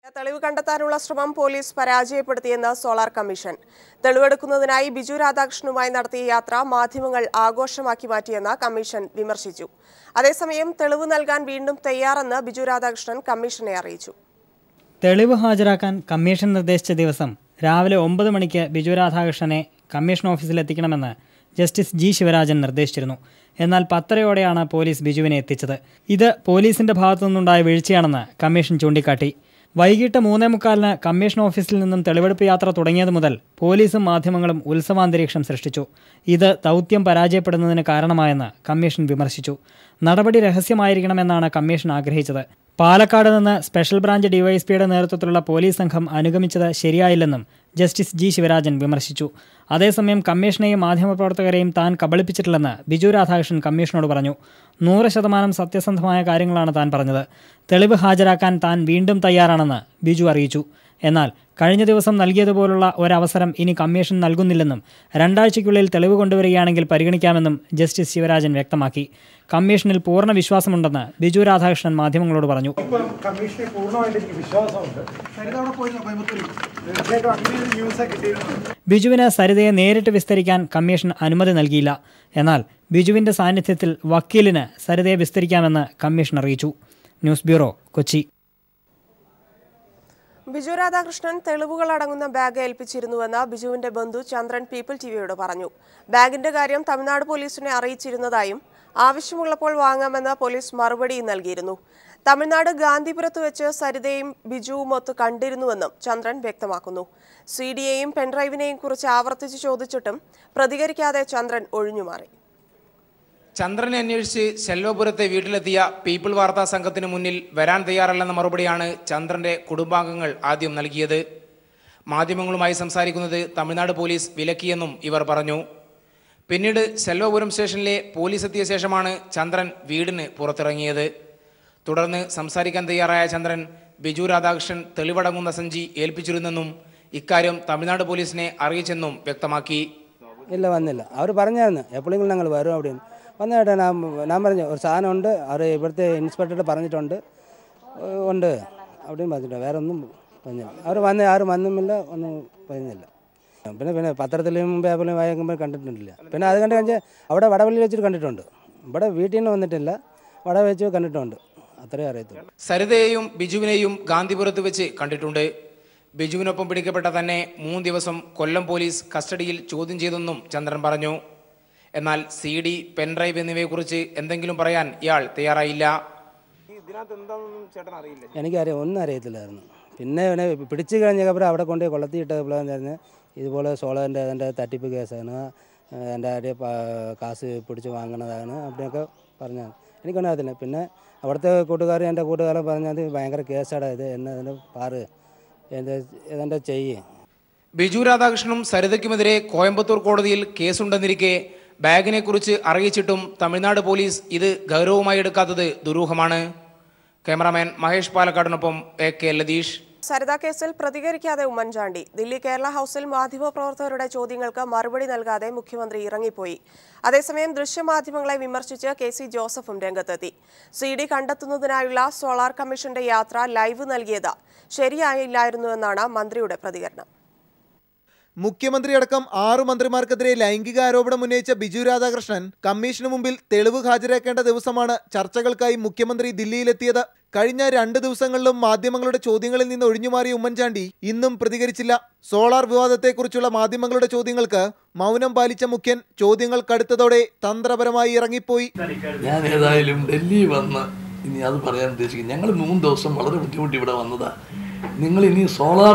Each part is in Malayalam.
തെളിവ് കണ്ടെത്താനുള്ള ശ്രമം പോലീസ് പരാജയപ്പെടുത്തിയെന്ന് സോളാർ കമ്മീഷൻ തെളിവെടുക്കുന്നതിനായി ബിജു രാധാകൃഷ്ണനുമായി നടത്തിയ യാത്ര മാധ്യമങ്ങൾ ആഘോഷമാക്കി മാറ്റിയെന്ന് കമ്മീഷൻ വിമർശിച്ചു അതേസമയം തെളിവ് നൽകാൻ വീണ്ടും തയ്യാറെന്ന് ബിജു രാധാകൃഷ്ണൻ കമ്മീഷനെ അറിയിച്ചു തെളിവ് ഹാജരാക്കാൻ കമ്മീഷൻ നിർദ്ദേശിച്ച ദിവസം രാവിലെ ഒമ്പത് മണിക്ക് ബിജു രാധാകൃഷ്ണനെ കമ്മീഷൻ ഓഫീസിൽ എത്തിക്കണമെന്ന് ജസ്റ്റിസ് ജി ശിവരാജൻ നിർദ്ദേശിച്ചിരുന്നു എന്നാൽ പത്തരയോടെയാണ് പോലീസ് ബിജുവിനെ എത്തിച്ചത് ഇത് പോലീസിന്റെ ഭാഗത്തുനിന്നുണ്ടായ വീഴ്ചയാണെന്ന് കമ്മീഷൻ ചൂണ്ടിക്കാട്ടി വൈകിട്ട് മൂന്നേ മുക്കാലിന് കമ്മീഷൻ ഓഫീസിൽ നിന്നും തെളിവെടുപ്പ് യാത്ര തുടങ്ങിയത് മുതൽ പോലീസും മാധ്യമങ്ങളും ഉത്സവാന്തരീക്ഷം സൃഷ്ടിച്ചു ഇത് ദൗത്യം പരാജയപ്പെടുന്നതിന് കാരണമായെന്ന് കമ്മീഷൻ വിമർശിച്ചു നടപടി രഹസ്യമായിരിക്കണമെന്നാണ് കമ്മീഷൻ ആഗ്രഹിച്ചത് പാലക്കാട് നിന്ന് സ്പെഷ്യൽ ബ്രാഞ്ച് ഡിവൈഎസ്പിയുടെ നേതൃത്വത്തിലുള്ള പോലീസ് സംഘം അനുഗമിച്ചത് ശരിയായില്ലെന്നും ജസ്റ്റിസ് ജി ശിവരാജൻ വിമർശിച്ചു അതേസമയം കമ്മീഷനെയും മാധ്യമപ്രവർത്തകരെയും താൻ കബളിപ്പിച്ചിട്ടില്ലെന്ന് ബിജു രാധാകൃഷ്ണൻ കമ്മീഷനോട് പറഞ്ഞു നൂറ് ശതമാനം സത്യസന്ധമായ കാര്യങ്ങളാണ് താൻ പറഞ്ഞത് തെളിവ് ഹാജരാക്കാൻ താൻ വീണ്ടും തയ്യാറാണെന്ന് ബിജു അറിയിച്ചു എന്നാൽ കഴിഞ്ഞ ദിവസം നൽകിയതുപോലുള്ള ഒരവസരം ഇനി കമ്മീഷൻ നൽകുന്നില്ലെന്നും രണ്ടാഴ്ചയ്ക്കുള്ളിൽ തെളിവ് കൊണ്ടുവരികയാണെങ്കിൽ പരിഗണിക്കാമെന്നും ജസ്റ്റിസ് ശിവരാജൻ വ്യക്തമാക്കി കമ്മീഷനിൽ പൂർണ്ണ വിശ്വാസമുണ്ടെന്ന് ബിജു രാധാകൃഷ്ണൻ മാധ്യമങ്ങളോട് പറഞ്ഞു ഇപ്പം കമ്മീഷനെ പൂർണ്ണമായിട്ട് എനിക്ക് വിശ്വാസമുണ്ട് സരിതവിടെ പോയിരുന്നു കോയമ്പത്തൂരിൽ തീർച്ചയായിട്ടും അങ്ങനെ ഒരു ന്യൂസ് കിട്ടിയിരുന്നു ബിജുവിന് സരിതയെ നേരിട്ട് വിസ്തരിക്കാൻ കമ്മീഷൻ അനുമതി നൽകിയില്ല എന്നാൽ ബിജുവിന്റെ സാന്നിധ്യത്തിൽ വക്കീലിന് സരിതയെ വിസ്തരിക്കാമെന്ന് കമ്മീഷൻ അറിയിച്ചു ന്യൂസ് ബ്യൂറോ കൊച്ചി ബിജു രാധാകൃഷ്ണൻ തെളിവുകൾ അടങ്ങുന്ന ബാഗ് ഏൽപ്പിച്ചിരുന്നുവെന്ന് ബിജുവിന്റെ ബന്ധു ചന്ദ്രൻ പീപ്പിൾ ടിവിയോട് പറഞ്ഞു ബാഗിന്റെ കാര്യം തമിഴ്നാട് പോലീസിനെ അറിയിച്ചിരുന്നതായും ആവശ്യമുള്ളപ്പോൾ വാങ്ങാമെന്ന് പോലീസ് മറുപടി നൽകിയിരുന്നു തമിഴ്നാട് ഗാന്ധിപുരത്ത് വെച്ച് സരിതയും ബിജുവും ഒത്ത് കണ്ടിരുന്നുവെന്നും ചന്ദ്രൻ വ്യക്തമാക്കുന്നു സി ഡിയെയും പെൻഡ്രൈവിനെയും കുറിച്ച് ആവർത്തിച്ച് ചോദിച്ചിട്ടും പ്രതികരിക്കാതെ ചന്ദ്രൻ ഒഴിഞ്ഞുമാറി ചന്ദ്രനെ അന്വേഷിച്ച് ശെൽവപുരത്തെ വീട്ടിലെത്തിയ പീപ്പിൾ വാർത്താ സംഘത്തിന് മുന്നിൽ വരാൻ തയ്യാറല്ലെന്ന മറുപടിയാണ് ചന്ദ്രന്റെ കുടുംബാംഗങ്ങൾ ആദ്യം നൽകിയത് മാധ്യമങ്ങളുമായി സംസാരിക്കുന്നത് തമിഴ്നാട് പോലീസ് വിലക്കിയെന്നും ഇവർ പറഞ്ഞു പിന്നീട് ശെൽവപുരം സ്റ്റേഷനിലെ പോലീസ് എത്തിയ ശേഷമാണ് ചന്ദ്രൻ വീടിന് പുറത്തിറങ്ങിയത് തുടർന്ന് സംസാരിക്കാൻ തയ്യാറായ ചന്ദ്രൻ ബിജു രാധാകൃഷ്ണൻ തെളിവടങ്ങുന്ന സഞ്ചി ഏൽപ്പിച്ചിരുന്നെന്നും ഇക്കാര്യം തമിഴ്നാട് പോലീസിനെ അറിയിച്ചെന്നും വ്യക്തമാക്കി ഇല്ല വന്നില്ല അവർ പറഞ്ഞായിരുന്നു എപ്പോഴെങ്കിലും ഞങ്ങൾ വരും அப்படின்னு വന്നേട്ടാ ഞാൻ ഞാൻ പറഞ്ഞു ഒരു സാധനം ഉണ്ട് അവർ ഇവിടുത്തെ ഇൻസ്പെക്ടർ പറഞ്ഞിട്ടുണ്ട് ഏഹ് ഉണ്ട് அப்படின்னு പറഞ്ഞിട്ട് വേറെ ഒന്നും പറഞ്ഞില്ല അവർ വന്ന് ആരും വന്നുമില്ല ഒന്നും പറഞ്ഞില്ല പിന്നെ പിന്നെ പത്രത്തിലും പേപ്പറിലും വായിക്കുമ്പോൾ കണ്ടിട്ടില്ല പിന്നെ അത് കണ്ട് കഴിഞ്ഞാൽ അവിടെ വടവള്ളിയിൽ വെച്ചിട്ട് കണ്ടിട്ടുണ്ട് ഇവിടെ വീട്ടിൽ നിന്ന് വന്നിട്ടില്ല വട വെച്ച് കണ്ടിട്ടുണ്ട് അത്രേ അറിയത്തുള്ളൂ സരിതയെയും ബിജുവിനെയും ഗാന്ധിപുരത്ത് വെച്ച് കണ്ടിട്ടുണ്ട് ബിജുവിനൊപ്പം പിടിക്കപ്പെട്ട തന്നെ മൂന്ന് ദിവസം കൊല്ലം പോലീസ് കസ്റ്റഡിയിൽ ചോദ്യം ചെയ്തെന്നും ചന്ദ്രൻ പറഞ്ഞു എന്നാൽ സി ഡി പെൻഡ്രൈവ് എന്നിവയെക്കുറിച്ച് എന്തെങ്കിലും പറയാൻ ഇയാൾ തയ്യാറായില്ല എനിക്കറിയാം ഒന്നും അറിയത്തില്ലായിരുന്നു പിന്നെ ഇവനെ പിടിച്ചു കഴിഞ്ഞപ്പോൾ അവിടെ കൊണ്ട് കൊളത്തിയിട്ടപ്പോഴായിരുന്നു ഇതുപോലെ സോളറിൻ്റെ അതിൻ്റെ തട്ടിപ്പ് കേസാണ് എൻ്റെ ആരുടെ കാശ് പിടിച്ച് വാങ്ങണതാണ് அப்படிയൊക്കെ പറഞ്ഞത് എനിക്കൊന്നും അറിയത്തില്ല പിന്നെ അവിടുത്തെ കൂട്ടുകാർ എൻ്റെ കൂട്ടുകാരൻ പറഞ്ഞത് ഭയങ്കര കേസാടാ ഇത് എന്നെ അതിന് പാറ് എന്താ ഇതെൻ്റെ ചെയ്യ് ബിജു രാധാകൃഷ്ണനും സരിതയ്ക്കുമെതിരെ കോയമ്പത്തൂർ കോടതിയിൽ കേസുണ്ടെന്നിരിക്കെ ബാഗിനെക്കുറിച്ച് അറിയിച്ചിട്ടും തമിഴ്നാട് പോലീസ് ഇത് ഗൗരവമായി എടുക്കാത്തത് ദുരൂഹമാണ് ക്യാമറാമാൻ മഹേഷ് പാലക്കാടിനൊപ്പം എ കെ ലതീഷ് സരിത കേസിൽ പ്രതികരിക്കാതെ ഉമ്മൻചാണ്ടി ദില്ലി കേരള ഹൌസിൽ മാധ്യമപ്രവർത്തകരുടെ ചോദ്യങ്ങൾക്ക് മറുപടി നൽകാതെ മുഖ്യമന്ത്രി ഇറങ്ങിപ്പോയി അതേസമയം ദൃശ്യമാധ്യമങ്ങളെ വിമർശിച്ച് കെ സി ജോസഫും രംഗത്തെത്തി സി ഡി കണ്ടെത്തുന്നതിനായുള്ള സോളാർ കമ്മീഷന്റെ യാത്ര ലൈവ് നൽകിയത് ശരിയായില്ലായിരുന്നുവെന്നാണ് മന്ത്രിയുടെ പ്രതികരണം മുഖ്യമന്ത്രിയടക്കം ആറു മന്ത്രിമാർക്കെതിരെ ലൈംഗിക ആരോപണം ഉന്നയിച്ച ബിജു രാധാകൃഷ്ണൻ കമ്മീഷന് മുമ്പിൽ തെളിവ് ഹാജരാക്കേണ്ട ദിവസമാണ് ചർച്ചകൾക്കായി മുഖ്യമന്ത്രി ദില്ലിയിലെത്തിയത് കഴിഞ്ഞ രണ്ട് ദിവസങ്ങളിലും മാധ്യമങ്ങളുടെ ചോദ്യങ്ങളിൽ നിന്ന് ഒഴിഞ്ഞുമാറിയ ഉമ്മൻചാണ്ടി ഇന്നും പ്രതികരിച്ചില്ല സോളാർ വിവാദത്തെക്കുറിച്ചുള്ള മാധ്യമങ്ങളുടെ ചോദ്യങ്ങൾക്ക് മൗനം പാലിച്ച മുഖ്യൻ ചോദ്യങ്ങൾ കടുത്തതോടെ തന്ത്രപരമായി ഇറങ്ങിപ്പോയി ഞാൻ ഏതായാലും ഡൽഹി വന്ന് ഇനി അത് പറയാൻ ഉദ്ദേശിക്കുന്നു ഞങ്ങൾ മൂന്ന് ദിവസം വളരെ ബുദ്ധിമുട്ടി ഇവിടെ വന്നതാ നിങ്ങൾ ഇനി സോളാർ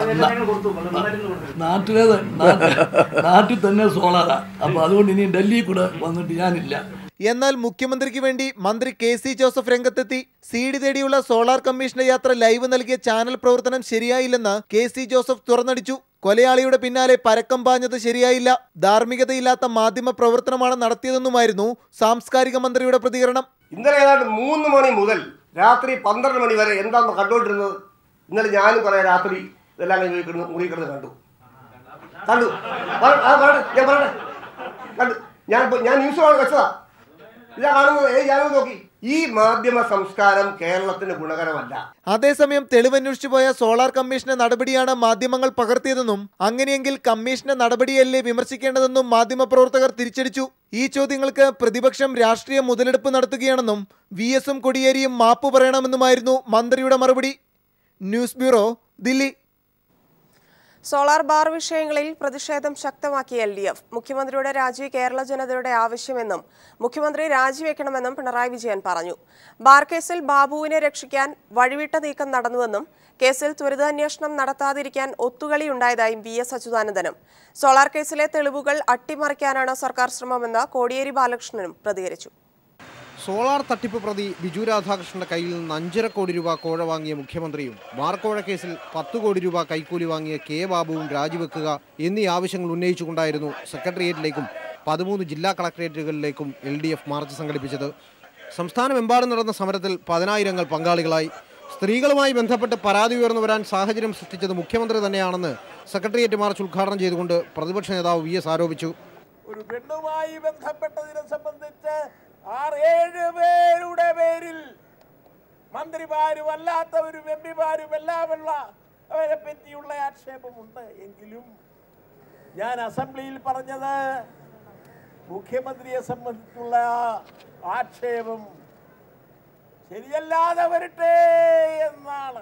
നാട്ടിലെ നാട്ടിൽ തന്നെ സോളാറാ അപ്പൊ അതുകൊണ്ട് ഇനി ഡൽഹി കൂടെ വന്നിട്ട് ഞാനില്ല എന്നാൽ മുഖ്യമന്ത്രിക്ക് വേണ്ടി മന്ത്രി കെ സി ജോസഫ് രംഗത്തെത്തി സി ഡി തേടിയുള്ള സോളാർ കമ്മീഷന്റെ യാത്ര ലൈവ് നൽകിയ ചാനൽ പ്രവർത്തനം ശരിയായില്ലെന്ന് കെ സി ജോസഫ് തുറന്നടിച്ചു കൊലയാളിയുടെ പിന്നാലെ പരക്കം പാഞ്ഞത് ശരിയായില്ല ധാർമ്മികതയില്ലാത്ത മാധ്യമ പ്രവർത്തനമാണ് നടത്തിയതെന്നുമായിരുന്നു സാംസ്കാരിക മന്ത്രിയുടെ പ്രതികരണം ഇന്നലെ ഏതാണ്ട് മൂന്ന് മണി മുതൽ രാത്രി പന്ത്രണ്ട് മണി വരെ എന്താണെന്ന് കണ്ടുകൊണ്ടിരുന്നത് ഇന്നലെ ഞാനും കുറേ രാത്രി ഇതെല്ലാം കഴിഞ്ഞ് കിടന്ന് മുറി കിടന്ന് കണ്ടു കണ്ടു പറ- ആ, പറയട്ടെ, ഞാൻ പറയട്ടെ കണ്ടു ഞാൻ ഇപ്പൊ- ഞാൻ ന്യൂസ് കാണാൻ വെച്ചതാ ഇതാ കാണുന്നത് ഏയ് ഞാനൊന്ന് നോക്കി ഈ മാധ്യമ സംസ്കാരം കേരളത്തിന് ഗുണകരമല്ല അതേസമയം തെളിവന്വേഷിച്ചു പോയ സോളാർ കമ്മീഷന്റെ നടപടിയാണ് മാധ്യമങ്ങൾ പകർത്തിയതെന്നും അങ്ങനെയെങ്കിൽ കമ്മീഷന്റെ നടപടിയല്ലേ വിമർശിക്കേണ്ടതെന്നും മാധ്യമപ്രവർത്തകർ തിരിച്ചടിച്ചു ഈ ചോദ്യങ്ങൾക്ക് പ്രതിപക്ഷം രാഷ്ട്രീയ മുതലെടുപ്പ് നടത്തുകയാണെന്നും വി എസും കൊടിയേരിയും മാപ്പ് പറയണമെന്നുമായിരുന്നു മന്ത്രിയുടെ മറുപടി news bureau Delhi solar bar വിഷയങ്ങളിൽ പ്രതിഷേധം ശക്തമാക്കി എൽ ഡി എഫ് മുഖ്യമന്ത്രിയുടെ രാജി കേരള ജനതയുടെ ആവശ്യമെന്നും മുഖ്യമന്ത്രി രാജിവെക്കണമെന്നും പിണറായി വിജയൻ പറഞ്ഞു ബാർ കേസിൽ ബാബുവിനെ രക്ഷിക്കാൻ വഴിവിട്ട നീക്കം നടന്നുവെന്നും കേസിൽ ത്വരിതാന്വേഷണം നടത്താതിരിക്കാൻ ഒത്തുകളിയുണ്ടായതായും വി എസ് അച്യുതാനന്ദനും സോളാർ കേസിലെ തെളിവുകൾ അട്ടിമറിക്കാനാണ് സർക്കാർ ശ്രമമെന്ന് കോടിയേരി ബാലകൃഷ്ണനും പ്രതികരിച്ചു സോളാർ തട്ടിപ്പ് പ്രതി ബിജു രാധാകൃഷ്ണന്റെ കയ്യിൽ നിന്ന് അഞ്ചര കോടി രൂപ കോഴ വാങ്ങിയ മുഖ്യമന്ത്രിയും ബാർക്കോഴ കേസിൽ പത്ത് കോടി രൂപ കൈക്കൂലി വാങ്ങിയ കെ ബാബുവും രാജിവെക്കുക എന്നീ ആവശ്യങ്ങൾ ഉന്നയിച്ചുകൊണ്ടായിരുന്നു സെക്രട്ടേറിയറ്റിലേക്കും പതിമൂന്ന് ജില്ലാ കളക്ടറേറ്റുകളിലേക്കും എൽ ഡി എഫ് മാർച്ച് സംഘടിപ്പിച്ചത് സംസ്ഥാനമെമ്പാടും നടന്ന സമരത്തിൽ പതിനായിരങ്ങൾ പങ്കാളികളായി സ്ത്രീകളുമായി ബന്ധപ്പെട്ട് പരാതി ഉയർന്നു വരാൻ സാഹചര്യം സൃഷ്ടിച്ചത് മുഖ്യമന്ത്രി തന്നെയാണെന്ന് സെക്രട്ടേറിയറ്റ് മാർച്ച് ഉദ്ഘാടനം ചെയ്തുകൊണ്ട് പ്രതിപക്ഷ നേതാവ് വി എസ് ആരോപിച്ചു ഒരു പെണ്ണുമായി ബന്ധപ്പെട്ടതിനെ സംബന്ധിച്ച് ആറേഴ് പേരുടെ പേരിൽ മന്ത്രിമാരും അല്ലാത്തവരും എം പിമാരും എല്ലാമുള്ള അവരെ പറ്റിയുള്ള ആക്ഷേപമുണ്ട് എങ്കിലും ഞാൻ അസംബ്ലിയിൽ പറഞ്ഞത് മുഖ്യമന്ത്രിയെ സംബന്ധിച്ചുള്ള ആക്ഷേപം ശരിയല്ലാതെ വരട്ടെ എന്നാണ്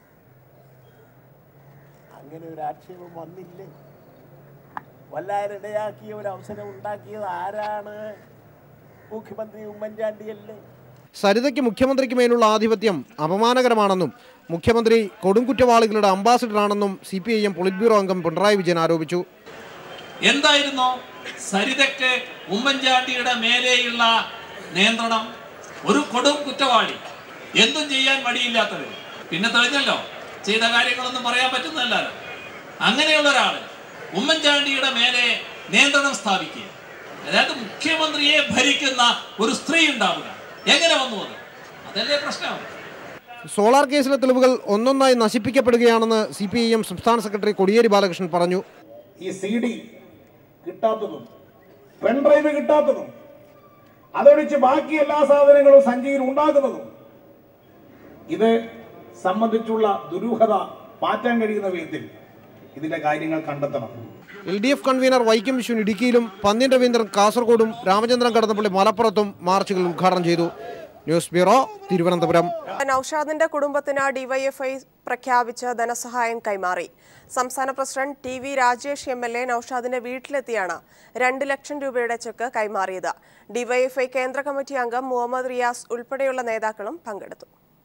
അങ്ങനെ ഒരു ആക്ഷേപം വന്നില്ലേ വല്ലാരിടയാക്കിയ ഒരു അവസരം ഉണ്ടാക്കിയത് ആരാണ് മുഖ്യമന്ത്രി ഉമ്മൻചാണ്ടിയല്ലേ സരിതയ്ക്ക് മുഖ്യമന്ത്രിക്ക് മേലുള്ള ആധിപത്യം അപമാനകരമാണെന്നും മുഖ്യമന്ത്രി കൊടുംകുറ്റവാളികളുടെ അംബാസിഡറാണെന്നും C P I M polit bureau അംഗം പിണറായി വിജയൻ ആരോപിച്ചു എന്തായിരുന്നു സരിതയ്ക്ക് ഉമ്മൻചാണ്ടിയുടെ മേലെയുള്ള നിയന്ത്രണം ഒരു കൊടും കുറ്റവാളി എന്തും ചെയ്യാൻ മടിയില്ലാത്തവർ പിന്നെ തെളിഞ്ഞല്ലോ ചെയ്ത കാര്യങ്ങളൊന്നും പറയാൻ പറ്റുന്നതല്ലോ അങ്ങനെയുള്ള ഒരാള് ഉമ്മൻചാണ്ടിയുടെ മേലെ നിയന്ത്രണം സ്ഥാപിക്കുക അതായത് മുഖ്യമന്ത്രിയെ ഭരിക്കുന്ന ഒരു സ്ത്രീ ഉണ്ടാവുക എങ്ങനെ വന്നു അത് അതല്ലേ പ്രശ്നം സോളാർ കേസിലെ തെളിവുകൾ ഒന്നൊന്നായി നശിപ്പിക്കപ്പെടുകയാണെന്ന് സി പി ഐ എം സംസ്ഥാന സെക്രട്ടറി കോടിയേരി ബാലകൃഷ്ണൻ പറഞ്ഞു ഈ സി ഡി കിട്ടാത്തതും പെൺഡ്രൈവ് കിട്ടാത്തതും അതൊഴിച്ച് ബാക്കി എല്ലാ സാധനങ്ങളും സഞ്ചിയിൽ ഉണ്ടാകുന്നതും ഇത് സംബന്ധിച്ചുള്ള ദുരൂഹത മാറ്റാൻ കഴിയുന്ന വിധത്തിൽ ഇതിന്റെ കാര്യങ്ങൾ കണ്ടെത്തണം L D F convener Vaikom Viswan ഇടുക്കിയിലും പന്ന്യൻ രവീന്ദ്രൻ കാസർഗോഡും രാമചന്ദ്രൻ കടന്നപ്പള്ളി മലപ്പുറത്തും മാർച്ചുകൾ ഉദ്ഘാടനം ചെയ്തു ന്യൂസ് ബ്യൂറോ തിരുവനന്തപുരം നൌഷാദിന്റെ കുടുംബത്തിന് ഡിവൈഎഫ്ഐ പ്രഖ്യാപിച്ച ധനസഹായം കൈമാറി സംസ്ഥാന president T V Rajesh M L A നൌഷാദിന്റെ വീട്ടിലെത്തിയാണ് രണ്ട് ലക്ഷം രൂപയുടെ ചെക്ക് കൈമാറിയത് ഡിവൈഎഫ്ഐ കേന്ദ്ര കമ്മിറ്റി അംഗം മുഹമ്മദ് റിയാസ് ഉൾപ്പെടെയുള്ള നേതാക്കളും പങ്കെടുത്തു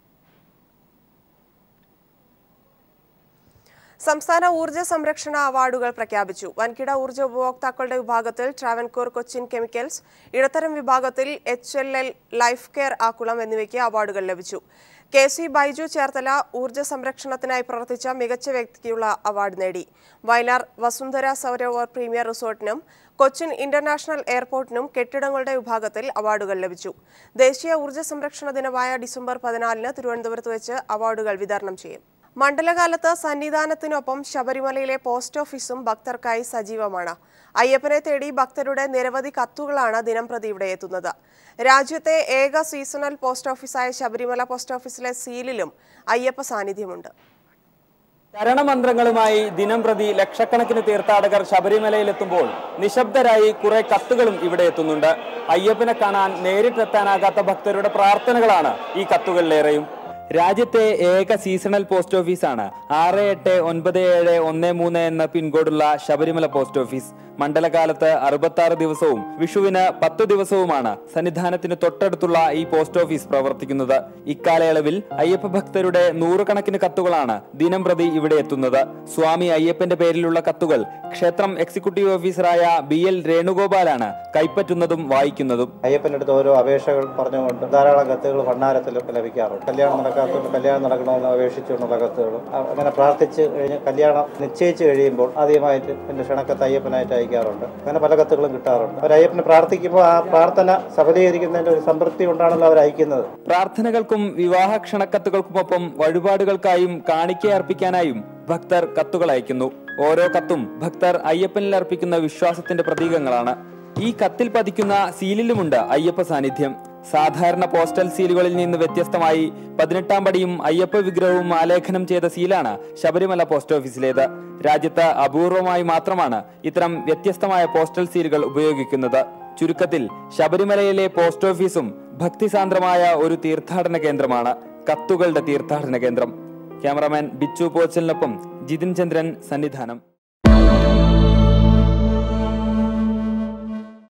സംസ്ഥാന ഊർജ്ജ സംരക്ഷണ അവാർഡുകൾ പ്രഖ്യാപിച്ചു വൻകിട ഊർജ്ജ ഉപഭോക്താക്കളുടെ വിഭാഗത്തിൽ ട്രാവൻകൂർ കൊച്ചിൻ കെമിക്കൽസ് ഇടത്തരം വിഭാഗത്തിൽ H L L life care Akkulam എന്നിവയ്ക്ക് അവാർഡുകൾ ലഭിച്ചു കെ സി ബൈജു ചേർത്തല ഊർജ്ജ സംരക്ഷണത്തിനായി പ്രവർത്തിച്ച മികച്ച വ്യക്തിക്കുള്ള അവാർഡ് നേടി വയലാർ വസുന്ധര സൗരോവർ പ്രീമിയർ റിസോർട്ടിനും കൊച്ചിൻ ഇന്റർനാഷണൽ എയർപോർട്ടിനും കെട്ടിടങ്ങളുടെ വിഭാഗത്തിൽ അവാർഡുകൾ ലഭിച്ചു ദേശീയ ഊർജ്ജ സംരക്ഷണ ദിനമായ ഡിസംബർ പതിനാലിന് തിരുവനന്തപുരത്ത് വെച്ച് അവാർഡുകൾ വിതരണം ചെയ്യും മണ്ഡലകാലത്ത് സന്നിധാനത്തിനൊപ്പം ശബരിമലയിലെ പോസ്റ്റ് ഓഫീസും ഭക്തർക്കായി സജീവമാണ് അയ്യപ്പനെ തേടി ഭക്തരുടെ നിരവധി കത്തുകളാണ് ദിനംപ്രതി ഇവിടെ എത്തുന്നത് രാജ്യത്തെ ഏക സീസണൽ പോസ്റ്റ് ഓഫീസായ ശബരിമല പോസ്റ്റ് ഓഫീസിലെ സീലിലും അയ്യപ്പ സാന്നിധ്യമുണ്ട് ശരണമന്ത്രങ്ങളുമായി ദിനം പ്രതി ലക്ഷക്കണക്കിന് തീർത്ഥാടകർ ശബരിമലയിലെത്തുമ്പോൾ നിശബ്ദരായി കുറെ കത്തുകളും ഇവിടെ എത്തുന്നുണ്ട് അയ്യപ്പനെ കാണാൻ നേരിട്ടെത്താനാകാത്ത ഭക്തരുടെ പ്രാർത്ഥനകളാണ് ഈ കത്തുകളിലേറെയും രാജ്യത്തെ ഏക സീസണൽ പോസ്റ്റ് ഓഫീസാണ് ആറ് എട്ട് ഒൻപത് ഏഴ് ഒന്ന് മൂന്ന് എന്ന പിൻകോഡുള്ള ശബരിമല പോസ്റ്റ് ഓഫീസ് മണ്ഡലകാലത്ത് അറുപത്തി ആറ് ദിവസവും വിഷുവിന് പത്തു ദിവസവുമാണ് സന്നിധാനത്തിന് തൊട്ടടുത്തുള്ള ഈ പോസ്റ്റ് ഓഫീസ് പ്രവർത്തിക്കുന്നത് ഇക്കാലയളവിൽ അയ്യപ്പ ഭക്തരുടെ നൂറുകണക്കിന് കത്തുകളാണ് ദിനം പ്രതി ഇവിടെ എത്തുന്നത് സ്വാമി അയ്യപ്പന്റെ പേരിലുള്ള കത്തുകൾ ക്ഷേത്രം എക്സിക്യൂട്ടീവ് ഓഫീസറായ ബി എൽ രേണുഗോപാലാണ് കൈപ്പറ്റുന്നതും വായിക്കുന്നതും അയ്യപ്പൻ്റെ അടുത്ത് ഓരോ അപേക്ഷകൾ പറഞ്ഞുകൊണ്ട് ധാരാളം കത്തുകൾ ഭണ്ഡാരത്തിൽ ലഭിക്കാറുണ്ട് കല്യാണം നടക്കാത്തതുകൊണ്ട് കല്യാണം നടക്കണമെന്ന് അപേക്ഷിച്ചുകൊണ്ടുള്ള കത്തുകളും അ- അങ്ങനെ പ്രാർത്ഥിച്ച് കഴിഞ്ഞ് കല്യാണം നിശ്ചയിച്ച് കഴിയുമ്പോൾ ആദ്യമായിട്ട് എൻ്റെ ക്ഷണക്കത്ത് അയ്യപ്പനായിട്ട് അയക്കാറുണ്ട് അങ്ങനെ പല കത്തുകളും കിട്ടാറുണ്ട് അവർ അയ്യപ്പനെ പ്രാർത്ഥിക്കുമ്പോൾ ആ പ്രാർത്ഥന സഫലീകരിക്കുന്നതിൻ്റെ ഒരു സംതൃപ്തി കൊണ്ടാണല്ലോ അവർ അയക്കുന്നത് പ്രാർത്ഥനകൾക്കും വിവാഹ ക്ഷണക്കത്തുകൾക്കുമൊപ്പം വഴിപാടുകൾക്കായും കാണിക്ക അർപ്പിക്കാനായും ഭക്തർ കത്തുകൾ അയക്കുന്നു ഓരോ കത്തും ഭക്തർ അയ്യപ്പനിൽ അർപ്പിക്കുന്ന വിശ്വാസത്തിന്റെ പ്രതീകങ്ങളാണ് ഈ കത്തിൽ പതിക്കുന്ന സീലിലുമുണ്ട് അയ്യപ്പ സാന്നിധ്യം സാധാരണ പോസ്റ്റൽ സീലുകളിൽ നിന്ന് വ്യത്യസ്തമായി പതിനെട്ടാം പടിയും അയ്യപ്പ വിഗ്രഹവും ആലേഖനം ചെയ്ത സീലാണ് ശബരിമല പോസ്റ്റ് ഓഫീസിലേത് രാജ്യത്ത് അപൂർവമായി മാത്രമാണ് ഇത്തരം വ്യത്യസ്തമായ പോസ്റ്റൽ സീലുകൾ ഉപയോഗിക്കുന്നത് ചുരുക്കത്തിൽ ശബരിമലയിലെ പോസ്റ്റ് ഓഫീസും ഭക്തിസാന്ദ്രമായ ഒരു തീർത്ഥാടന കേന്ദ്രമാണ് കത്തുകളുടെ തീർത്ഥാടന കേന്ദ്രം ക്യാമറാമാൻ ബിച്ചു പോച്ചലിനൊപ്പം ജിതിൻ ചന്ദ്രൻ സന്നിധാനം